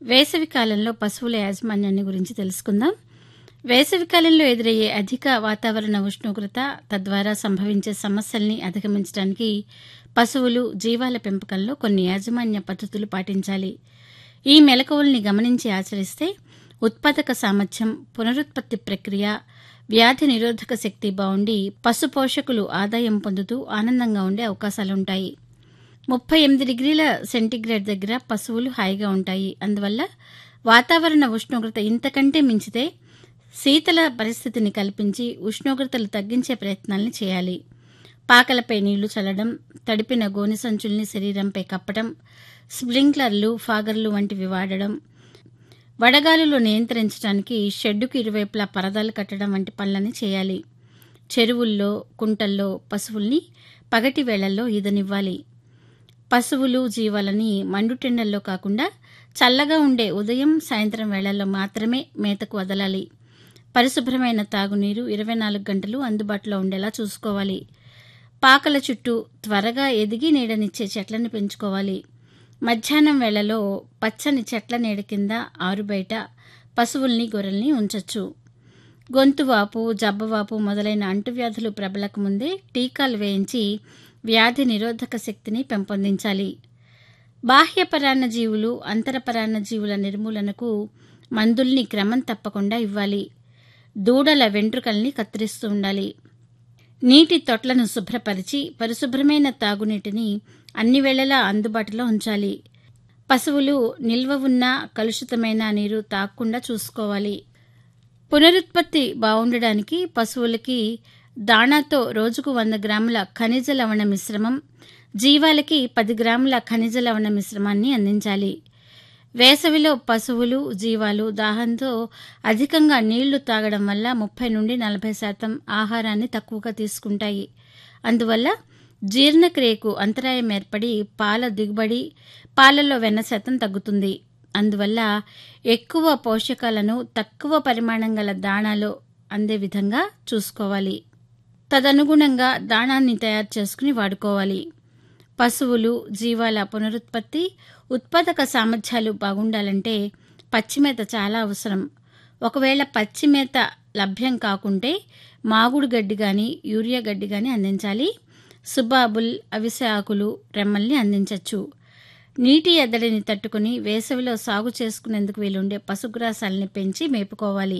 వేసవి కాలంలో పశువుల యాజమాన్యాన్ని గురించి తెలుసుకుందాం వేసవి కాలంలో ఎదురయ్యే అధిక వాతావరణ ఉష్ణోగ్రత తద్వారా సంభవించే సమస్యల్ని అధిగమించడానికి పశువులు జీవాల పెంపకంలో కొన్ని యాజమాన్య పద్ధతులు పాటించాలి ఈ మెలకువల్ని గమనించి ఆచరిస్తే ఉత్పాదక సామర్థ్యం పునరుత్పత్తి ప్రక్రియ వ్యాధి నిరోధక శక్తి బాగుండి పశు పోషకులు ఆదాయం పొందుతూ ఆనందంగా ఉండే అవకాశాలుంటాయి ముప్పై ఎనిమిది డిగ్రీల సెంటీగ్రేడ్ దగ్గర పశువులు హాయిగా ఉంటాయి అందువల్ల వాతావరణ ఉష్ణోగ్రత ఇంతకంటే మించితే శీతల పరిస్థితిని కల్పించి ఉష్ణోగ్రతలు తగ్గించే ప్రయత్నాల్ని చేయాలి పాకలపై నీళ్లు చల్లడం తడిపిన గోనె సంచుల్ని శరీరంపై కప్పడం స్ప్రింక్లర్లు ఫాగర్లు వంటివి వాడడం వడగాలులు నియంత్రించడానికి షెడ్డుకు ఇరువైపులా పరదాలు కట్టడం వంటి పనులని చేయాలి చెరువుల్లో కుంటల్లో పశువుల్ని పగటి వేళల్లో ఈదనివ్వాలి పశువులు జీవాలని మండుటెండల్లో కాకుండా చల్లగా ఉండే ఉదయం సాయంత్రం వేళల్లో మాత్రమే మేతకు వదలాలి పరిశుభ్రమైన తాగునీరు ఇరవై నాలుగు గంటలు అందుబాటులో ఉండేలా చూసుకోవాలి పాకల చుట్టూ త్వరగా ఎదిగి నీడనిచ్చే చెట్లను పెంచుకోవాలి మధ్యాహ్నం వేళలో పచ్చని చెట్ల నీడ కింద ఆరుబయట పశువుల్ని గొర్రెల్ని ఉంచొచ్చు గొంతువాపు జబ్బవాపు మొదలైన అంటువ్యాధులు ప్రబలక ముందే టీకాలు వేయించి వ్యాధి నిరోధక శక్తిని పెంపొందించాలి బాహ్య పరాన్న జీవులు అంతరపరాన్న జీవుల నిర్మూలనకు మందుల్ని క్రమం తప్పకుండా ఇవ్వాలి దూడల వెంట్రుకల్ని కత్తిరిస్తూ ఉండాలి నీటి తొట్లను శుభ్రపరిచి పరిశుభ్రమైన తాగునీటిని అన్ని వేళలా అందుబాటులో ఉంచాలి పశువులు నిల్వ ఉన్న కలుషితమైన నీరు తాగకుండా చూసుకోవాలి పునరుత్పత్తి బాగుండడానికి పశువులకి దాణాతో రోజుకు వంద గ్రాముల ఖనిజ లవణ మిశ్రమం జీవాలకి పది గ్రాముల ఖనిజ లవణ మిశ్రమాన్ని అందించాలి వేసవిలో పశువులు జీవాలు దాహంతో అధికంగా నీళ్లు తాగడం వల్ల ముప్పై నుండి నలభై శాతం ఆహారాన్ని తక్కువగా తీసుకుంటాయి అందువల్ల జీర్ణక్రియకు అంతరాయం ఏర్పడి పాల దిగుబడి పాలలో వెన్న శాతం తగ్గుతుంది అందువల్ల ఎక్కువ పోషకాలను తక్కువ పరిమాణం గల దాణాలో అందే విధంగా చూసుకోవాలి తదనుగుణంగా దాణాన్ని తయారు చేసుకుని వాడుకోవాలి పశువులు జీవాల పునరుత్పత్తి ఉత్పాదక సామర్థ్యాలు బాగుండాలంటే పచ్చిమేత చాలా అవసరం ఒకవేళ పచ్చిమేత లభ్యం కాకుంటే మాగుడు గడ్డి గాని యూరియా గడ్డి గాని అందించాలి సుబాబుల్ అవిసె ఆకులు రెమ్మల్ని అందించవచ్చు నీటి ఎద్దడిని తట్టుకుని వేసవిలో సాగు చేసుకునేందుకు వీలుండే పశుగ్రాసాలని పెంచి మేపుకోవాలి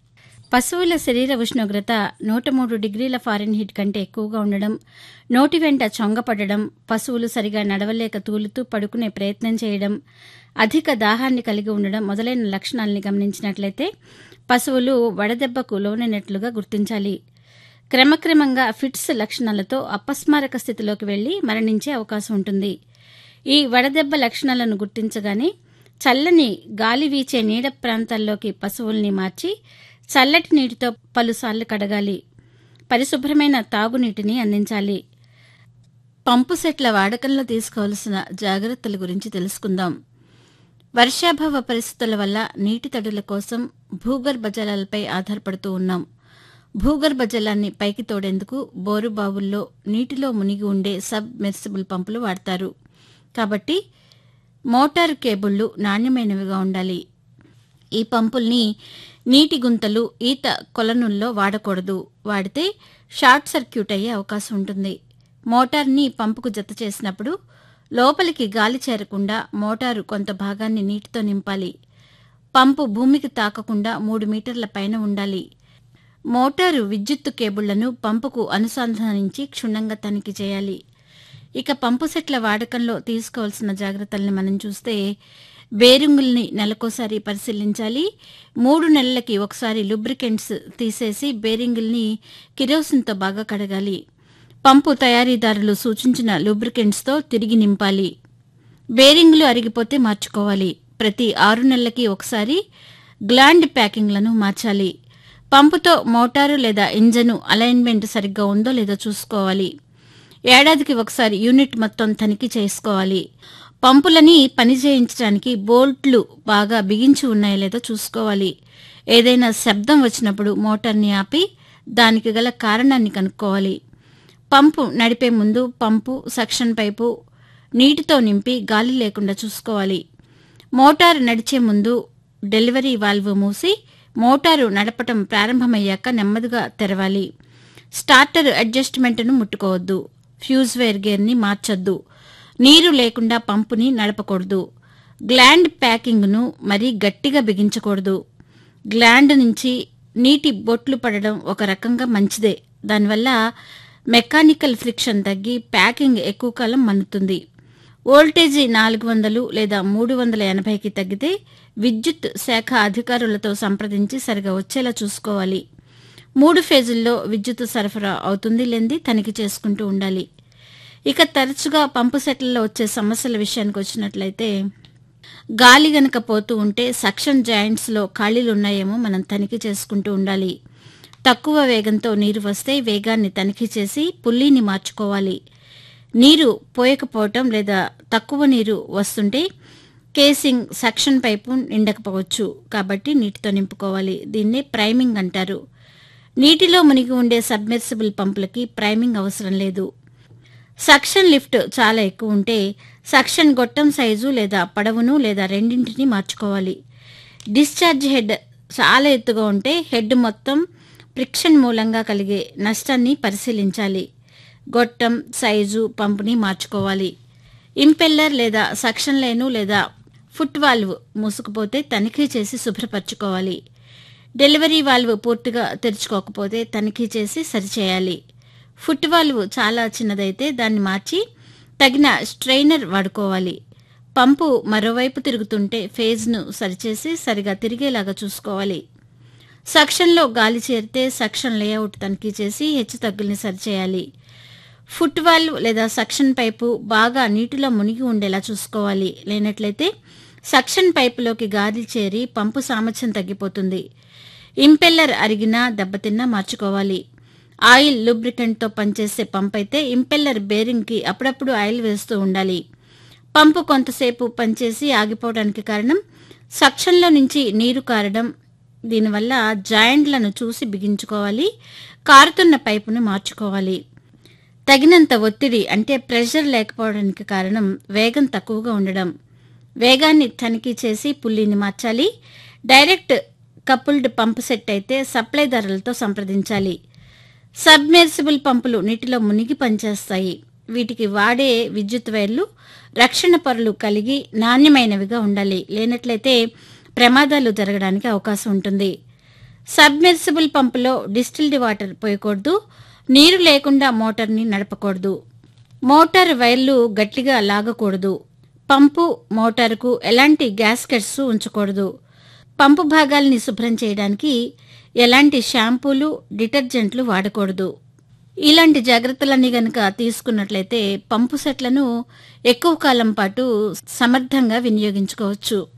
పశువుల శరీర ఉష్ణోగ్రత నూట మూడు డిగ్రీల ఫారెన్హీట్ కంటే ఎక్కువగా ఉండడం నోటి వెంట చొంగపడడం పశువులు సరిగా నడవలేక తూలుతూ పడుకునే ప్రయత్నం చేయడం అధిక దాహాన్ని కలిగి ఉండడం మొదలైన లక్షణాలని గమనించినట్లయితే పశువులు వడదెబ్బకు లోనైనట్లుగా గుర్తించాలి క్రమక్రమంగా ఫిట్స్ లక్షణాలతో అపస్మారక స్థితిలోకి వెళ్లి మరణించే అవకాశం ఉంటుంది ఈ వడదెబ్బ లక్షణాలను గుర్తించగానే చల్లని గాలి వీచే నీడ ప్రాంతాల్లోకి పశువుల్ని మార్చి చల్లటి నీటితో పలుసార్లు కడగాలి పరిశుభ్రమైన తాగునీటిని అందించాలి పంపు సెట్ల వాడకంలో తీసుకోవాల్సిన జాగ్రత్తల గురించి తెలుసుకుందాం వర్షాభావ పరిస్థితుల వల్ల నీటి తడుల కోసం భూగర్భ జలాలపై ఆధారపడుతూ ఉన్నాం భూగర్భ జలాన్ని పైకి తోడేందుకు బోరు బావుల్లో నీటిలో మునిగి ఉండే సబ్ మెర్సిబుల్ పంపులు వాడతారు కాబట్టి మోటారు కేబుళ్లు నాణ్యమైనవిగా ఉండాలి ఈ పంపుల్ని నీటి గుంతలు ఈత కొలనుల్లో వాడకూడదు వాడితే షార్ట్ సర్క్యూట్ అయ్యే అవకాశం ఉంటుంది మోటార్ని పంపుకు జత చేసినప్పుడు లోపలికి గాలి చేరకుండా మోటారు కొంత భాగాన్ని నీటితో నింపాలి పంపు భూమికి తాకకుండా మూడు మీటర్ల పైన ఉండాలి మోటారు విద్యుత్తు కేబుళ్లను పంపుకు అనుసంధానించి క్షుణ్ణంగా తనిఖీ చేయాలి ఇక పంపు సెట్ల వాడకంలో తీసుకోవాల్సిన జాగ్రత్తల్ని మనం చూస్తే బేరింగుల్ని నెలకోసారి పరిశీలించాలి మూడు నెలలకి ఒకసారి లూబ్రికెంట్స్ తీసేసి బేరింగుల్ని కిరోసిన్తో బాగా కడగాలి పంపు తయారీదారులు సూచించిన లూబ్రికెంట్స్తో తిరిగి నింపాలి బేరింగులు అరిగిపోతే మార్చుకోవాలి ప్రతి ఆరు నెలలకి ఒకసారి గ్లాండ్ ప్యాకింగ్లను మార్చాలి పంపుతో మోటారు లేదా ఇంజను అలైన్మెంట్ సరిగ్గా ఉందో లేదో చూసుకోవాలి ఏడాదికి ఒకసారి యూనిట్ మొత్తం తనిఖీ చేసుకోవాలి పంపులని పని చేయించడానికి బోల్ట్లు బాగా బిగించి ఉన్నాయో లేదో చూసుకోవాలి ఏదైనా శబ్దం వచ్చినప్పుడు మోటార్ని ఆపి దానికి గల కారణాన్ని కనుక్కోవాలి పంపు నడిపే ముందు పంపు సక్షన్ పైపు నీటితో నింపి గాలి లేకుండా చూసుకోవాలి మోటారు నడిచే ముందు డెలివరీ వాల్వ్ మూసి మోటారు నడపటం ప్రారంభమయ్యాక నెమ్మదిగా తెరవాలి స్టార్టర్ అడ్జస్ట్మెంట్ను ముట్టుకోవద్దు ఫ్యూజ్ వైర్ గేర్ని మార్చొద్దు నీరు లేకుండా పంపుని నడపకూడదు గ్లాండ్ ప్యాకింగ్ను మరీ గట్టిగా బిగించకూడదు గ్లాండ్ నుంచి నీటి బొట్లు పడడం ఒక రకంగా మంచిదే దానివల్ల మెకానికల్ ఫ్రిక్షన్ తగ్గి ప్యాకింగ్ ఎక్కువ కాలం మన్నుతుంది వోల్టేజీ నాలుగు వందలు లేదా మూడు వందల ఎనభైకి తగ్గితే విద్యుత్ శాఖ అధికారులతో సంప్రదించి సరిగా వచ్చేలా చూసుకోవాలి మూడు ఫేజుల్లో విద్యుత్ సరఫరా అవుతుంది లేంది తనిఖీ చేసుకుంటూ ఉండాలి ఇక తరచుగా పంపు సెట్లలో వచ్చే సమస్యల విషయానికి వచ్చినట్లయితే గాలి గనక పోతూ ఉంటే సక్షన్ జాయింట్స్లో ఖాళీలు ఉన్నాయేమో మనం తనిఖీ చేసుకుంటూ ఉండాలి తక్కువ వేగంతో నీరు వస్తే వేగాన్ని తనిఖీ చేసి పుల్లీని మార్చుకోవాలి నీరు పోయకపోవటం లేదా తక్కువ నీరు వస్తుంటే కేసింగ్ సక్షన్ పైపు నిండకపోవచ్చు కాబట్టి నీటితో నింపుకోవాలి దీన్నే ప్రైమింగ్ అంటారు నీటిలో మునిగి ఉండే సబ్మెర్సిబుల్ పంపులకి ప్రైమింగ్ అవసరం లేదు సక్షన్ లిఫ్ట్ చాలా ఎక్కువ ఉంటే సక్షన్ గొట్టం సైజు లేదా పడవును లేదా రెండింటిని మార్చుకోవాలి డిశ్చార్జ్ హెడ్ చాలా ఎత్తుగా ఉంటే హెడ్ మొత్తం ఫ్రిక్షన్ మూలంగా కలిగే నష్టాన్ని పరిశీలించాలి గొట్టం సైజు పంపుని మార్చుకోవాలి ఇంపెల్లర్ లేదా సక్షన్ లైను లేదా ఫుట్ వాల్వ్ మూసుకుపోతే తనిఖీ చేసి శుభ్రపరచుకోవాలి డెలివరీ వాల్వ్ పూర్తిగా తెరుచుకోకపోతే తనిఖీ చేసి సరిచేయాలి ఫుట్ వాల్వ్ చాలా చిన్నదైతే దాన్ని మార్చి తగిన స్ట్రెయినర్ వాడుకోవాలి పంపు మరోవైపు తిరుగుతుంటే ఫేజ్ను సరిచేసి సరిగా తిరిగేలాగా చూసుకోవాలి సక్షన్లో గాలి చేరితే సక్షన్ లేఅవుట్ తనిఖీ చేసి హెచ్చు తగ్గుల్ని సరిచేయాలి ఫుట్ వాల్వ్ లేదా సక్షన్ పైపు బాగా నీటిలో మునిగి ఉండేలా చూసుకోవాలి లేనట్లయితే సక్షన్ పైపులోకి గాలి చేరి పంపు సామర్థ్యం తగ్గిపోతుంది ఇంపెల్లర్ అరిగినా దెబ్బతిన్నా మార్చుకోవాలి ఆయిల్ లూబ్రికెంట్తో పనిచేసే పంప్ అయితే ఇంపెల్లర్ బేరింగ్కి అప్పుడప్పుడు ఆయిల్ వేస్తూ ఉండాలి పంపు కొంతసేపు పనిచేసి ఆగిపోవడానికి కారణం సక్షన్లో నుంచి నీరు కారడం దీనివల్ల జాయింట్లను చూసి బిగించుకోవాలి కారుతున్న పైపును మార్చుకోవాలి తగినంత ఒత్తిడి అంటే ప్రెషర్ లేకపోవడానికి కారణం వేగం తక్కువగా ఉండడం వేగాన్ని తనిఖీ చేసి పుల్లిని మార్చాలి డైరెక్ట్ కపుల్డ్ పంప్ సెట్ అయితే సప్లైదారులతో సంప్రదించాలి సబ్మెర్సిబుల్ పంపులు నీటిలో మునిగి పనిచేస్తాయి వీటికి వాడే విద్యుత్ వైర్లు రక్షణ పొరలు కలిగి నాణ్యమైనవిగా ఉండాలి లేనట్లయితే ప్రమాదాలు జరగడానికి అవకాశం ఉంటుంది సబ్మెర్సిబుల్ పంపులో డిస్టిల్డ్ వాటర్ పోయకూడదు నీరు లేకుండా మోటార్ని నడపకూడదు మోటార్ వైర్లు గట్టిగా లాగకూడదు పంపు మోటారుకు ఎలాంటి గ్యాస్కెట్స్ ఉంచకూడదు పంపు భాగాల్ని శుభ్రం చేయడానికి ఎలాంటి షాంపూలు డిటర్జెంట్లు వాడకూడదు ఇలాంటి జాగ్రత్తలన్నీ గనక తీసుకున్నట్లయితే పంపు సెట్లను ఎక్కువ కాలం పాటు సమర్థంగా వినియోగించుకోవచ్చు